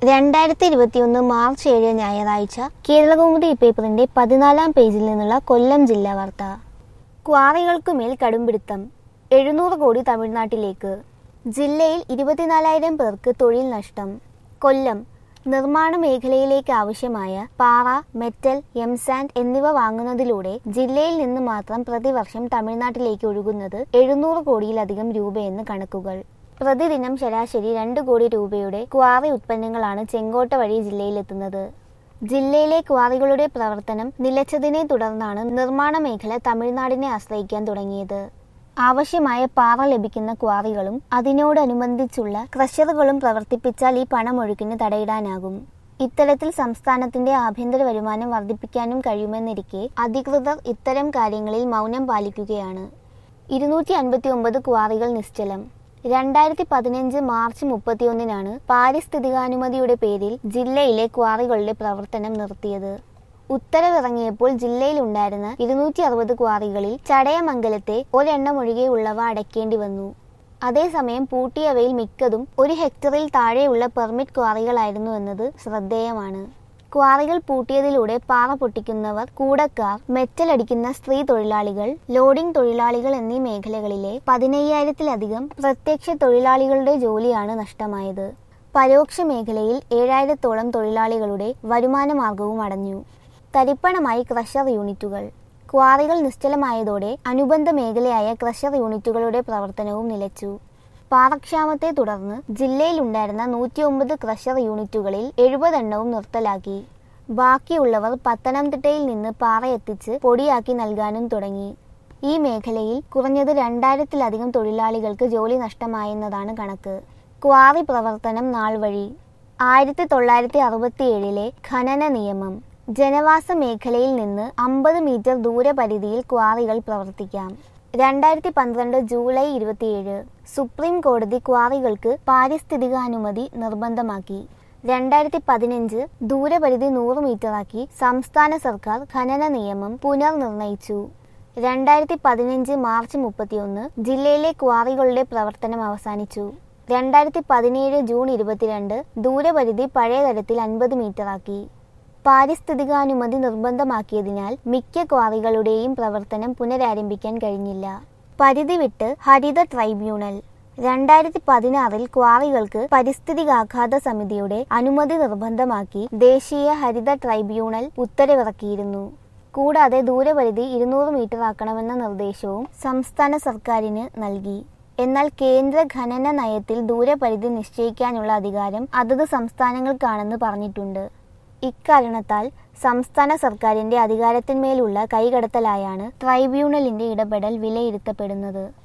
രണ്ടായിരത്തി ഇരുപത്തിയൊന്ന് മാർച്ച് ഏഴ് ഞായറാഴ്ച കേരളകൗമുദി പേപ്പറിന്റെ പതിനാലാം പേജിൽ നിന്നുള്ള കൊല്ലം ജില്ലാ വാർത്ത ക്വാറികൾക്കുമേൽ കടുംപിടുത്തം എഴുന്നൂറ് കോടി തമിഴ്നാട്ടിലേക്ക് ജില്ലയിൽ ഇരുപത്തിനാലായിരം പേർക്ക് തൊഴിൽ നഷ്ടം കൊല്ലം നിർമ്മാണ മേഖലയിലേക്ക് ആവശ്യമായ പാറ മെറ്റൽ എംസാൻഡ് എന്നിവ വാങ്ങുന്നതിലൂടെ ജില്ലയിൽ നിന്ന് മാത്രം പ്രതിവർഷം തമിഴ്നാട്ടിലേക്ക് ഒഴുകുന്നത് എഴുന്നൂറ് കോടിയിലധികം രൂപയെന്ന് കണക്കുകൾ പ്രതിദിനം ശരാശരി രണ്ട് കോടി രൂപയുടെ ക്വാറി ഉത്പന്നങ്ങളാണ് ചെങ്കോട്ട വഴി ജില്ലയിലെത്തുന്നത് ജില്ലയിലെ ക്വാറികളുടെ പ്രവർത്തനം നിലച്ചതിനെ തുടർന്നാണ് നിർമ്മാണ മേഖല തമിഴ്നാടിനെ ആശ്രയിക്കാൻ തുടങ്ങിയത് ആവശ്യമായ പാറ ലഭിക്കുന്ന ക്വാറികളും അതിനോടനുബന്ധിച്ചുള്ള ക്രഷറുകളും പ്രവർത്തിപ്പിച്ചാൽ ഈ പണമൊഴുക്കിന് തടയിടാനാകും ഇത്തരത്തിൽ സംസ്ഥാനത്തിന്റെ ആഭ്യന്തര വരുമാനം വർദ്ധിപ്പിക്കാനും കഴിയുമെന്നിരിക്കെ അധികൃതർ ഇത്തരം കാര്യങ്ങളിൽ മൗനം പാലിക്കുകയാണ് ഇരുന്നൂറ്റി അൻപത്തി ഒമ്പത് ക്വാറികൾ നിശ്ചലം രണ്ടായിരത്തി പതിനഞ്ച് മാർച്ച് മുപ്പത്തിയൊന്നിനാണ് പാരിസ്ഥിതികാനുമതിയുടെ പേരിൽ ജില്ലയിലെ ക്വാറികളുടെ പ്രവർത്തനം നിർത്തിയത് ഉത്തരവിറങ്ങിയപ്പോൾ ജില്ലയിലുണ്ടായിരുന്ന ഇരുന്നൂറ്റി അറുപത് ക്വാറികളിൽ ചടയമംഗലത്തെ ഒരെണ്ണം ഒഴികെയുള്ളവ അടയ്ക്കേണ്ടി വന്നു അതേസമയം പൂട്ടിയവയിൽ മിക്കതും ഒരു ഹെക്ടറിൽ താഴെയുള്ള പെർമിറ്റ് ക്വാറികളായിരുന്നു എന്നത് ശ്രദ്ധേയമാണ് ക്വാറികൾ പൂട്ടിയതിലൂടെ പാറ പൊട്ടിക്കുന്നവർ കൂടക്കാർ മെറ്റൽ അടിക്കുന്ന സ്ത്രീ തൊഴിലാളികൾ ലോഡിംഗ് തൊഴിലാളികൾ എന്നീ മേഖലകളിലെ പതിനയ്യായിരത്തിലധികം പ്രത്യക്ഷ തൊഴിലാളികളുടെ ജോലിയാണ് നഷ്ടമായത് പരോക്ഷ മേഖലയിൽ ഏഴായിരത്തോളം തൊഴിലാളികളുടെ വരുമാന മാർഗവും അടഞ്ഞു തരിപ്പണമായി ക്രഷർ യൂണിറ്റുകൾ ക്വാറികൾ നിശ്ചലമായതോടെ അനുബന്ധ മേഖലയായ ക്രഷർ യൂണിറ്റുകളുടെ പ്രവർത്തനവും നിലച്ചു പാറക്ഷാമത്തെ തുടർന്ന് ജില്ലയിലുണ്ടായിരുന്ന നൂറ്റിയൊമ്പത് ക്രഷർ യൂണിറ്റുകളിൽ എഴുപതെണ്ണവും നിർത്തലാക്കി ബാക്കിയുള്ളവർ പത്തനംതിട്ടയിൽ നിന്ന് പാറ എത്തിച്ച് പൊടിയാക്കി നൽകാനും തുടങ്ങി ഈ മേഖലയിൽ കുറഞ്ഞത് രണ്ടായിരത്തിലധികം തൊഴിലാളികൾക്ക് ജോലി നഷ്ടമായെന്നതാണ് കണക്ക് ക്വാറി പ്രവർത്തനം നാൾ വഴി ആയിരത്തി തൊള്ളായിരത്തി അറുപത്തിയേഴിലെ ഖനന നിയമം ജനവാസ മേഖലയിൽ നിന്ന് അമ്പത് മീറ്റർ ദൂരപരിധിയിൽ ക്വാറികൾ പ്രവർത്തിക്കാം രണ്ടായിരത്തി പന്ത്രണ്ട് ജൂലൈ ഇരുപത്തിയേഴ് സുപ്രീം കോടതി ക്വാറികൾക്ക് പാരിസ്ഥിതികാനുമതി നിർബന്ധമാക്കി രണ്ടായിരത്തി പതിനഞ്ച് ദൂരപരിധി നൂറ് മീറ്ററാക്കി സംസ്ഥാന സർക്കാർ ഖനന നിയമം പുനർനിർണയിച്ചു രണ്ടായിരത്തി പതിനഞ്ച് മാർച്ച് മുപ്പത്തിയൊന്ന് ജില്ലയിലെ ക്വാറികളുടെ പ്രവർത്തനം അവസാനിച്ചു രണ്ടായിരത്തി പതിനേഴ് ജൂൺ ഇരുപത്തിരണ്ട് ദൂരപരിധി പഴയ തരത്തിൽ അൻപത് മീറ്ററാക്കി പാരിസ്ഥിതികാനുമതി നിർബന്ധമാക്കിയതിനാൽ മിക്ക ക്വാറികളുടെയും പ്രവർത്തനം പുനരാരംഭിക്കാൻ കഴിഞ്ഞില്ല പരിധി വിട്ട് ഹരിത ട്രൈബ്യൂണൽ രണ്ടായിരത്തി പതിനാറിൽ ക്വാറികൾക്ക് പരിസ്ഥിതികാഘാത സമിതിയുടെ അനുമതി നിർബന്ധമാക്കി ദേശീയ ഹരിത ട്രൈബ്യൂണൽ ഉത്തരവിറക്കിയിരുന്നു കൂടാതെ ദൂരപരിധി ഇരുന്നൂറ് മീറ്റർ ആക്കണമെന്ന നിർദ്ദേശവും സംസ്ഥാന സർക്കാരിന് നൽകി എന്നാൽ കേന്ദ്ര ഖനന നയത്തിൽ ദൂരപരിധി നിശ്ചയിക്കാനുള്ള അധികാരം അതത് സംസ്ഥാനങ്ങൾക്കാണെന്ന് പറഞ്ഞിട്ടുണ്ട് ഇക്കാരണത്താൽ സംസ്ഥാന സർക്കാരിന്റെ അധികാരത്തിന്മേലുള്ള കൈകടത്തലായാണ് ട്രൈബ്യൂണലിന്റെ ഇടപെടൽ വിലയിരുത്തപ്പെടുന്നത്